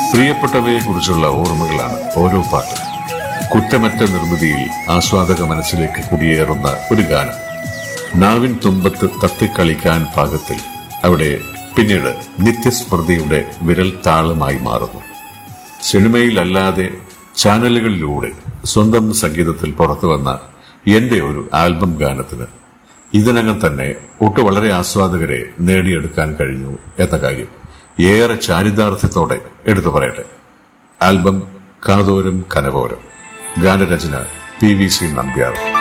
പ്രിയപ്പെട്ടവയെ കുറിച്ചുള്ള ഓർമ്മകളാണ് ഓരോ പാട്ടും കുറ്റമറ്റ നിർമ്മിതിയിൽ ആസ്വാദക മനസ്സിലേക്ക് കുടിയേറുന്ന ഒരു ഗാനം നാവിൻ തുമ്പത്ത് തത്തിക്കളിക്കാൻ പാകത്തിൽ അവിടെ പിന്നീട് നിത്യസ്മൃതിയുടെ വിരൽ താളമായി മാറുന്നു സിനിമയിലല്ലാതെ ചാനലുകളിലൂടെ സ്വന്തം സംഗീതത്തിൽ പുറത്തു വന്ന എന്റെ ഒരു ആൽബം ഗാനത്തിന് ഇതിനകം തന്നെ ഒട്ടു വളരെ ആസ്വാദകരെ നേടിയെടുക്കാൻ കഴിഞ്ഞു എന്ന കാര്യം ഏറെ ചാരിതാർത്ഥ്യത്തോടെ എടുത്തു പറയട്ടെ ആൽബം കാതോരം കനകോരം ഗാനരചന പി വി സി നമ്പ്യാർ